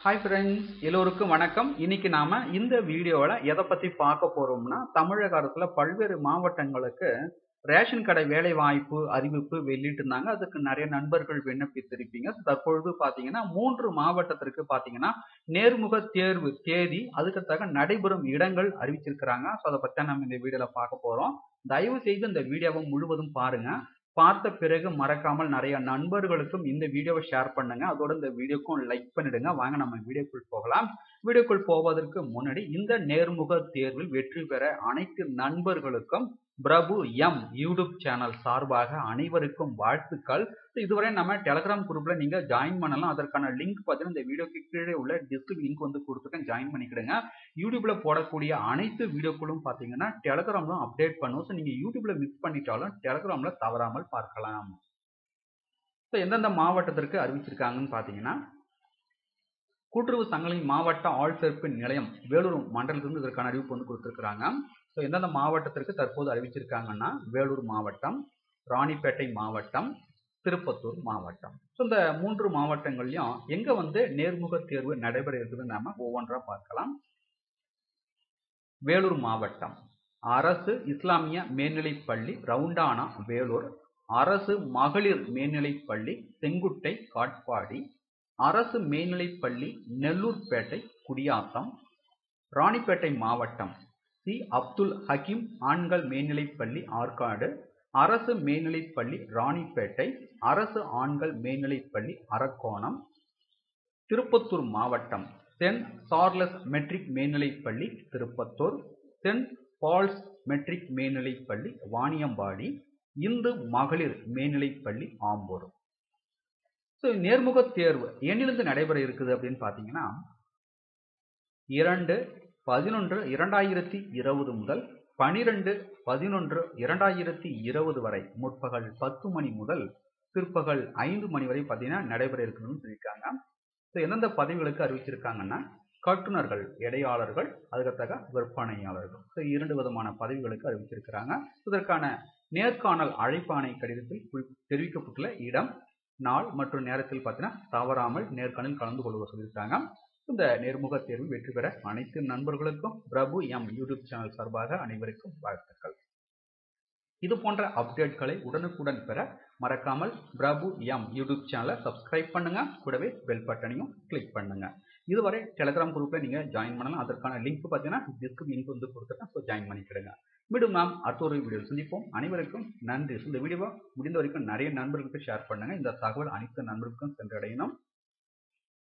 hi friends எல்லோருக்கும் வணக்கம் இன்னைக்கு நாம இந்த வீடியோவில் எதை பத்தி பார்க்க போறோம்னா தமிழக அரசுல பல்வேறு மாவட்டங்களுக்கு ரேஷன் கடை வேலை வாய்ப்பு அறிவிப்பு வெளியிட்டிருந்தாங்க அதுக்கு நிறைய நண்பர்கள் விண்ணப்பித்திருப்பீங்க தற்பொழுது பாத்தீங்கன்னா மூன்று மாவட்டத்திற்கு பாத்தீங்கன்னா நேர்முக தேர்வு தேதி அதுக்கு தக்க நடைபெறும் இடங்கள் அறிவிச்சிருக்கிறாங்க ஸோ அதை பத்தி நம்ம இந்த வீடியோல பார்க்க போறோம் தயவு செய்து இந்த வீடியோவை முழுவதும் பாருங்க பார்த்த பிறகு மறக்காமல் நிறைய நண்பர்களுக்கும் இந்த வீடியோவை ஷேர் பண்ணுங்க அதோட இந்த வீடியோக்கும் லைக் பண்ணிடுங்க வாங்க நம்ம வீடியோக்குள் போகலாம் வீடியோக்குள் போவதற்கு முன்னாடி இந்த நேர்முக தேர்வில் வெற்றி பெற அனைத்து நண்பர்களுக்கும் பிரபு எம் யூடியூப் சேனல் சார்பாக அனைவருக்கும் வாழ்த்துக்கள் இதுவரை நம்ம டெலகிராம் குரூப்ல நீங்க ஜாயின் பண்ணலாம் அதற்கான லிங்க் பார்த்தீங்கன்னா இந்த வீடியோக்கு கீழே உள்ள டிஸ்கிரிப் லிங்க் வந்து கொடுத்துருக்கேன் ஜாயின் பண்ணிக்கிடுங்க யூடியூப்ல போடக்கூடிய அனைத்து வீடியோக்களும் பார்த்தீங்கன்னா டெலகிராம்ல அப்டேட் பண்ணுவோம் ஸோ நீங்க யூடியூப்ல மிஸ் பண்ணிட்டாலும் டெலகிராம்ல தவறாமல் பார்க்கலாம் ஸோ எந்தெந்த மாவட்டத்திற்கு அறிவிச்சிருக்காங்கன்னு பார்த்தீங்கன்னா கூட்டுறவு சங்கங்களின் மாவட்ட ஆள்சேர்ப்பு நிலையம் வேலூர் மண்டலத்திலிருந்து இதற்கான அறிவிப்பு வந்து கொடுத்துருக்காங்க ஸோ எந்தெந்த மாவட்டத்திற்கு தற்போது அறிவிச்சிருக்காங்கன்னா வேலூர் மாவட்டம் ராணிப்பேட்டை மாவட்டம் திருப்பத்தூர் மாவட்டம் ஸோ இந்த மூன்று மாவட்டங்கள்லையும் எங்க வந்து நேர்முக தேர்வு நடைபெற இருக்குதுன்னு நாம ஒவ்வொன்றா பார்க்கலாம் வேலூர் மாவட்டம் அரசு இஸ்லாமிய மேல்நிலைப் பள்ளி ரவுண்டானா வேலூர் அரசு மகளிர் மேல்நிலைப் பள்ளி செங்குட்டை காட்பாடி அரசு மேல்நிலைப் பள்ளி நெல்லூர்பேட்டை குடியாத்தம் ராணிப்பேட்டை மாவட்டம் சி அப்துல் ஹக்கீம் ஆண்கள் மேல்நிலைப் பள்ளி ஆற்காடு அரசு மேல்நிலைப் பள்ளி ராணிப்பேட்டை அரசு ஆண்கள் மேல்நிலைப் பள்ளி அரக்கோணம் திருப்பத்தூர் மாவட்டம் சென்ட் சார்லஸ் மெட்ரிக் மேல்நிலைப் பள்ளி திருப்பத்தூர் சென்ட் பால்ஸ் மெட்ரிக் மேல்நிலைப் பள்ளி வாணியம்பாடி இந்து மகளிர் மேல்நிலைப் பள்ளி ஆம்பூர் ஸோ நேர்முக தேர்வு எண்ணிலிருந்து நடைபெற இருக்குது அப்படின்னு பார்த்தீங்கன்னா இரண்டு பதினொன்று இரண்டாயிரத்தி இருபது முதல் பனிரெண்டு பதினொன்று இரண்டாயிரத்தி இருபது வரை முற்பகல் பத்து மணி முதல் பிற்பகல் ஐந்து மணி வரை பார்த்தீங்கன்னா நடைபெற இருக்குதுன்னு சொல்லியிருக்காங்க ஸோ எந்தெந்த பதவிகளுக்கு அறிவிச்சிருக்காங்கன்னா கட்டுநர்கள் இடையாளர்கள் அதுக்கத்தக்க விற்பனையாளர்கள் ஸோ இரண்டு விதமான பதவிகளுக்கு அறிவிச்சிருக்கிறாங்க இதற்கான நேர்காணல் அழைப்பாணை கடிதத்தில் தெரிவிக்கப்பட்டுள்ள இடம் நாள் மற்றும் நேரத்தில் பார்த்தீங்கன்னா தவறாமல் நேர்காணல் கலந்து கொள்வ சொல்லியிருக்காங்க இந்த நேர்முக தேர்வு வெற்றி பெற அனைத்து நண்பர்களுக்கும் பிரபு எம் யூடியூப் சேனல் சார்பாக அனைவருக்கும் வாழ்த்துக்கள் இது போன்ற அப்டேட்களை உடனுக்குடன் பெற மறக்காமல் பிரபு எம் யூடியூப் சேனலை சப்ஸ்கிரைப் பண்ணுங்க கூடவே பெல் பட்டனையும் கிளிக் பண்ணுங்க இதுவரை டெலிகிராம் குரூப்ல நீங்க ஜாயின் பண்ணலாம் அதற்கான லிங்க் பார்த்தீங்கன்னா டிஸ்கிரிப் லிங்க் வந்து கொடுத்துருக்கேன் ஸோ ஜாயின் பண்ணிக்கிடுங்க மீண்டும் நாம் அடுத்த ஒரு வீடியோ சந்திப்போம் அனைவருக்கும் நன்றி இந்த வீடியோவை முடிந்த வரைக்கும் நிறைய நண்பர்களுக்கு ஷேர் பண்ணுங்க இந்த தகவல் அனைத்து நண்பர்களுக்கும் சென்றடையணும்